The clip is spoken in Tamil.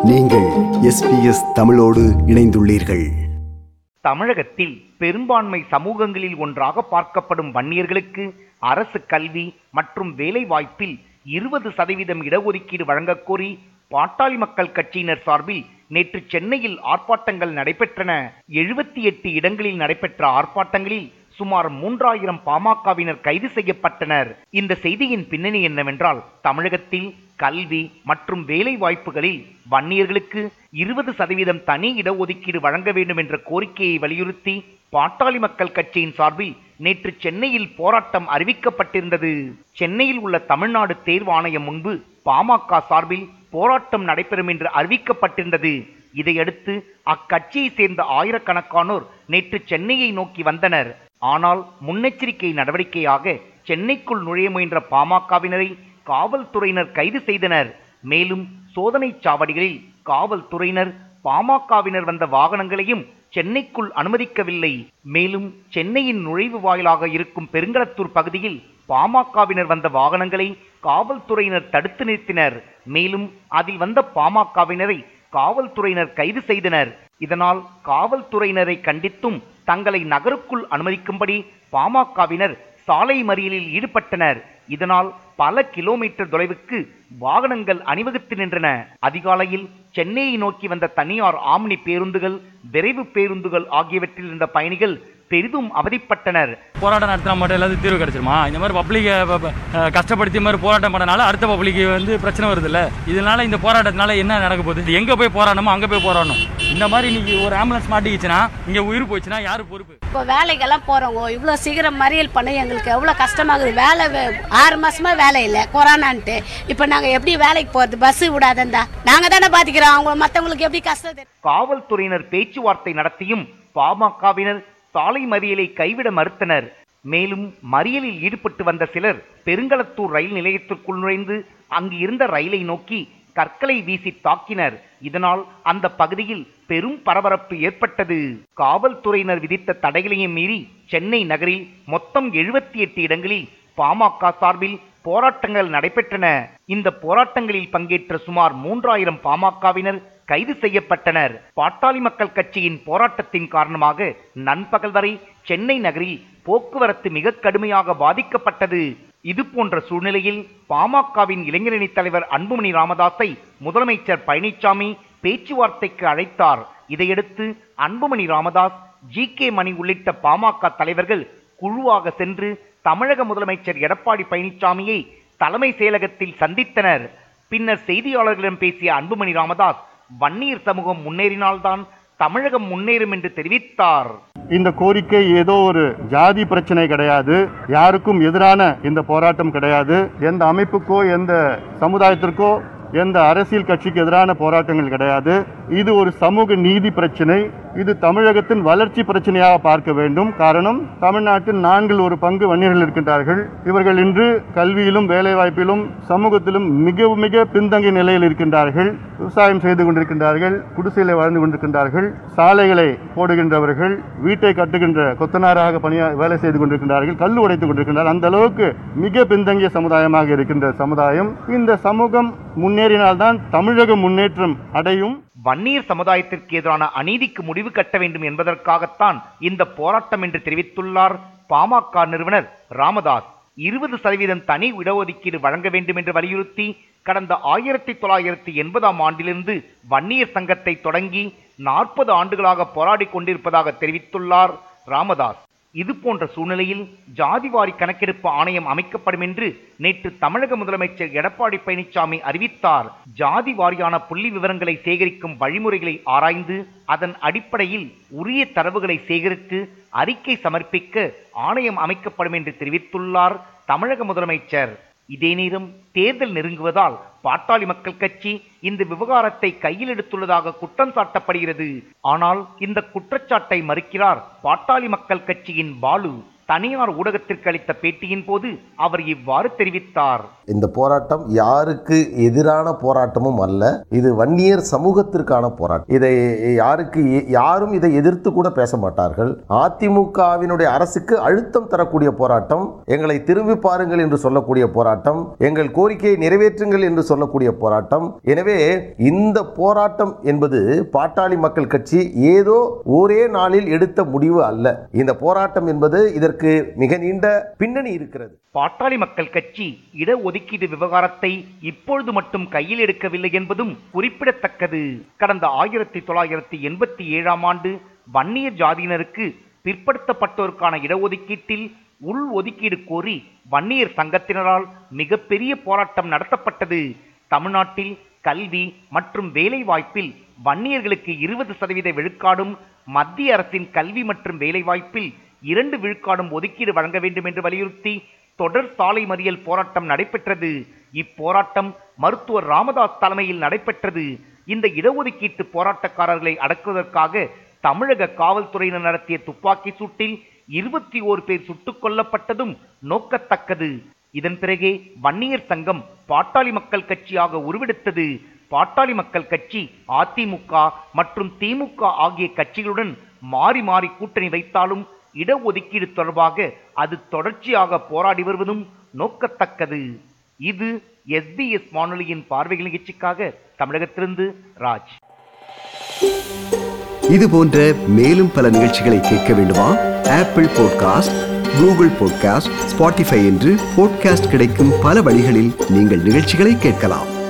நீங்கள் எஸ்பிஎஸ் தமிழோடு இணைந்துள்ளீர்கள் தமிழகத்தில் பெரும்பான்மை சமூகங்களில் ஒன்றாக பார்க்கப்படும் வன்னியர்களுக்கு அரசு கல்வி மற்றும் வேலைவாய்ப்பில் இருபது சதவீதம் இடஒதுக்கீடு வழங்கக் கோரி பாட்டாளி மக்கள் கட்சியினர் சார்பில் நேற்று சென்னையில் ஆர்ப்பாட்டங்கள் நடைபெற்றன எழுபத்தி எட்டு இடங்களில் நடைபெற்ற ஆர்ப்பாட்டங்களில் சுமார் மூன்றாயிரம் பாமகவினர் கைது செய்யப்பட்டனர் இந்த செய்தியின் பின்னணி என்னவென்றால் தமிழகத்தில் கல்வி மற்றும் வேலை வாய்ப்புகளில் வன்னியர்களுக்கு இருபது சதவீதம் தனி இடஒதுக்கீடு வழங்க வேண்டும் என்ற கோரிக்கையை வலியுறுத்தி பாட்டாளி மக்கள் கட்சியின் சார்பில் நேற்று சென்னையில் போராட்டம் அறிவிக்கப்பட்டிருந்தது சென்னையில் உள்ள தமிழ்நாடு தேர்வு ஆணையம் முன்பு பாமக சார்பில் போராட்டம் நடைபெறும் என்று அறிவிக்கப்பட்டிருந்தது இதையடுத்து அக்கட்சியை சேர்ந்த ஆயிரக்கணக்கானோர் நேற்று சென்னையை நோக்கி வந்தனர் ஆனால் முன்னெச்சரிக்கை நடவடிக்கையாக சென்னைக்குள் நுழைய முயன்ற பாமகவினரை காவல்துறையினர் கைது செய்தனர் மேலும் சோதனைச் சாவடிகளில் காவல்துறையினர் பாமகவினர் வந்த வாகனங்களையும் சென்னைக்குள் அனுமதிக்கவில்லை மேலும் சென்னையின் நுழைவு வாயிலாக இருக்கும் பெருங்களத்தூர் பகுதியில் பாமகவினர் வந்த வாகனங்களை காவல்துறையினர் தடுத்து நிறுத்தினர் மேலும் அதில் வந்த பாமகவினரை காவல்துறையினர் கைது செய்தனர் இதனால் காவல்துறையினரை கண்டித்தும் தங்களை நகருக்குள் அனுமதிக்கும்படி பாமகவினர் சாலை மறியலில் ஈடுபட்டனர் இதனால் பல கிலோமீட்டர் தொலைவுக்கு வாகனங்கள் அணிவகுத்து நின்றன அதிகாலையில் சென்னையை நோக்கி வந்த தனியார் ஆம்னி பேருந்துகள் விரைவு பேருந்துகள் ஆகியவற்றில் இருந்த பயணிகள் பெரிதும் அவதிப்பட்டனர் போராட்டம் நடத்தினா மட்டும் எல்லாத்துக்கும் தீர்வு கிடைச்சிருமா இந்த மாதிரி பப்ளிக்கை கஷ்டப்படுத்தி இந்த மாதிரி போராட்டம் பண்ணனால அடுத்த பப்ளிக்கு வந்து பிரச்சனை வருது இல்ல இதனால இந்த போராட்டத்தினால என்ன நடக்க போகுது எங்க போய் போராடணுமோ அங்க போய் போராடணும் இந்த மாதிரி இன்னைக்கு ஒரு ஆம்புலன்ஸ் மாட்டிக்கிச்சுன்னா இங்க உயிர் போச்சுன்னா யாரு பொறுப்பு இப்போ வேலைக்கெல்லாம் போகிறவங்க இவ்வளோ சீக்கிரம் மறியல் பண்ண எங்களுக்கு எவ்வளோ கஷ்டமாகுது வேலை வே- ஆறு மாசமா வேலை இல்லை கொரோனான்ட்டு இப்போ நாங்கள் எப்படி வேலைக்கு போகிறது பஸ்ஸு விடாதந்தா நாங்கள் தானே பாதிக்கிறோம் அவங்க மற்றவங்களுக்கு எப்படி கஷ்டம் தெரியும் காவல்துறையினர் பேச்சுவார்த்தை நடத்தியும் பாமகவினர் சாலை மறியலை கைவிட மறுத்தனர் மேலும் மறியலில் ஈடுபட்டு வந்த சிலர் பெருங்களத்தூர் ரயில் நிலையத்திற்குள் நுழைந்து அங்கு இருந்த ரயிலை நோக்கி கற்களை வீசி தாக்கினர் இதனால் அந்த பகுதியில் பெரும் பரபரப்பு ஏற்பட்டது காவல்துறையினர் விதித்த தடைகளையும் மீறி சென்னை நகரில் மொத்தம் எழுபத்தி எட்டு இடங்களில் பாமக சார்பில் போராட்டங்கள் நடைபெற்றன இந்த போராட்டங்களில் பங்கேற்ற சுமார் மூன்றாயிரம் பாமகவினர் கைது செய்யப்பட்டனர் பாட்டாளி மக்கள் கட்சியின் போராட்டத்தின் காரணமாக நண்பகல் வரை சென்னை நகரில் போக்குவரத்து மிக கடுமையாக பாதிக்கப்பட்டது இது போன்ற சூழ்நிலையில் பாமகவின் இளைஞரணி தலைவர் அன்புமணி ராமதாஸை முதலமைச்சர் பழனிசாமி பேச்சுவார்த்தைக்கு அழைத்தார் இதையடுத்து அன்புமணி ராமதாஸ் ஜி கே மணி உள்ளிட்ட பாமக தலைவர்கள் குழுவாக சென்று தமிழக முதலமைச்சர் எடப்பாடி பழனிசாமியை தலைமை செயலகத்தில் சந்தித்தனர் பின்னர் செய்தியாளர்களிடம் பேசிய அன்புமணி ராமதாஸ் வன்னியர் சமூகம் முன்னேறினால்தான் தமிழகம் முன்னேறும் என்று தெரிவித்தார் இந்த கோரிக்கை ஏதோ ஒரு ஜாதி பிரச்சனை கிடையாது யாருக்கும் எதிரான இந்த போராட்டம் கிடையாது எந்த அமைப்புக்கோ எந்த சமுதாயத்திற்கோ எந்த அரசியல் கட்சிக்கு எதிரான போராட்டங்கள் கிடையாது இது ஒரு சமூக நீதி பிரச்சனை இது தமிழகத்தின் வளர்ச்சி பிரச்சனையாக பார்க்க வேண்டும் காரணம் தமிழ்நாட்டில் நான்கில் ஒரு பங்கு வன்னியர்கள் இருக்கின்றார்கள் இவர்கள் இன்று கல்வியிலும் வேலைவாய்ப்பிலும் சமூகத்திலும் மிக மிக பின்தங்கிய நிலையில் இருக்கின்றார்கள் விவசாயம் செய்து கொண்டிருக்கின்றார்கள் குடிசையில் வாழ்ந்து கொண்டிருக்கின்றார்கள் சாலைகளை போடுகின்றவர்கள் வீட்டை கட்டுகின்ற கொத்தனாராக பணியா வேலை செய்து கொண்டிருக்கின்றார்கள் கல் உடைத்துக் கொண்டிருக்கின்றார்கள் அந்த அளவுக்கு மிக பின்தங்கிய சமுதாயமாக இருக்கின்ற சமுதாயம் இந்த சமூகம் முன்னேறினால்தான் தமிழக முன்னேற்றம் அடையும் வன்னியர் சமுதாயத்திற்கு எதிரான அநீதிக்கு முடிவு கட்ட வேண்டும் என்பதற்காகத்தான் இந்த போராட்டம் என்று தெரிவித்துள்ளார் பாமக நிறுவனர் ராமதாஸ் இருபது சதவீதம் தனி இடஒதுக்கீடு வழங்க வேண்டும் என்று வலியுறுத்தி கடந்த ஆயிரத்தி தொள்ளாயிரத்தி எண்பதாம் ஆண்டிலிருந்து வன்னியர் சங்கத்தை தொடங்கி நாற்பது ஆண்டுகளாக போராடி கொண்டிருப்பதாக தெரிவித்துள்ளார் ராமதாஸ் இது போன்ற சூழ்நிலையில் ஜாதிவாரி கணக்கெடுப்பு ஆணையம் அமைக்கப்படும் என்று நேற்று தமிழக முதலமைச்சர் எடப்பாடி பழனிசாமி அறிவித்தார் ஜாதி வாரியான புள்ளி விவரங்களை சேகரிக்கும் வழிமுறைகளை ஆராய்ந்து அதன் அடிப்படையில் உரிய தரவுகளை சேகரித்து அறிக்கை சமர்ப்பிக்க ஆணையம் அமைக்கப்படும் என்று தெரிவித்துள்ளார் தமிழக முதலமைச்சர் இதே நேரம் தேர்தல் நெருங்குவதால் பாட்டாளி மக்கள் கட்சி இந்த விவகாரத்தை கையில் எடுத்துள்ளதாக குற்றம் சாட்டப்படுகிறது ஆனால் இந்த குற்றச்சாட்டை மறுக்கிறார் பாட்டாளி மக்கள் கட்சியின் பாலு தனியார் ஊடகத்திற்கு அளித்த பேட்டியின் போது அவர் இவ்வாறு தெரிவித்தார் இந்த போராட்டம் யாருக்கு எதிரான போராட்டமும் அல்ல இது வன்னியர் சமூகத்திற்கான போராட்டம் இதை யாருக்கு எ- யாரும் இதை எதிர்த்து கூட பேச மாட்டார்கள் அதிமுகவினுடைய அரசுக்கு அழுத்தம் தரக்கூடிய போராட்டம் எங்களை திரும்பி பாருங்கள் என்று சொல்லக்கூடிய போராட்டம் எங்கள் கோரிக்கையை நிறைவேற்றுங்கள் என்று சொல்லக்கூடிய போராட்டம் எனவே இந்த போராட்டம் என்பது பாட்டாளி மக்கள் கட்சி ஏதோ ஒரே நாளில் எடுத்த முடிவு அல்ல இந்த போராட்டம் என்பது இதற்கு மிக நீண்ட பின்னணி இருக்கிறது பாட்டாளி மக்கள் கட்சி இடஒதுக்கீடு விவகாரத்தை இப்பொழுது மட்டும் கையில் எடுக்கவில்லை என்பதும் குறிப்பிடத்தக்கது கடந்த ஆயிரத்தி தொள்ளாயிரத்தி எண்பத்தி ஏழாம் ஆண்டு வன்னியர் ஜாதியினருக்கு பிற்படுத்தப்பட்டோருக்கான இடஒதுக்கீட்டில் உள் ஒதுக்கீடு கோரி வன்னியர் சங்கத்தினரால் மிகப்பெரிய போராட்டம் நடத்தப்பட்டது தமிழ்நாட்டில் கல்வி மற்றும் வேலைவாய்ப்பில் வன்னியர்களுக்கு இருபது சதவீத விழுக்காடும் மத்திய அரசின் கல்வி மற்றும் வேலைவாய்ப்பில் இரண்டு விழுக்காடும் ஒதுக்கீடு வழங்க வேண்டும் என்று வலியுறுத்தி தொடர் சாலை மறியல் போராட்டம் நடைபெற்றது இப்போராட்டம் மருத்துவர் ராமதாஸ் தலைமையில் நடைபெற்றது இந்த இடஒதுக்கீட்டு போராட்டக்காரர்களை அடக்குவதற்காக தமிழக காவல்துறையினர் நடத்திய துப்பாக்கி சூட்டில் இருபத்தி ஓரு பேர் சுட்டுக் கொல்லப்பட்டதும் நோக்கத்தக்கது இதன் பிறகே வன்னியர் சங்கம் பாட்டாளி மக்கள் கட்சியாக உருவெடுத்தது பாட்டாளி மக்கள் கட்சி அதிமுக மற்றும் திமுக ஆகிய கட்சிகளுடன் மாறி மாறி கூட்டணி வைத்தாலும் இடஒதுக்கீடு தொடர்பாக அது தொடர்ச்சியாக போராடி வருவதும் நோக்கத்தக்கது இது எஸ்பிஎஸ் வானொலியின் பார்வைகள் நிகழ்ச்சிக்காக தமிழகத்திலிருந்து ராஜ் இது போன்ற மேலும் பல நிகழ்ச்சிகளை கேட்க வேண்டுமா Apple podcast Google podcast Spotify என்று பாட்காஸ்ட் கிடைக்கும் பல வழிகளில் நீங்கள் நிகழ்ச்சிகளை கேட்கலாம்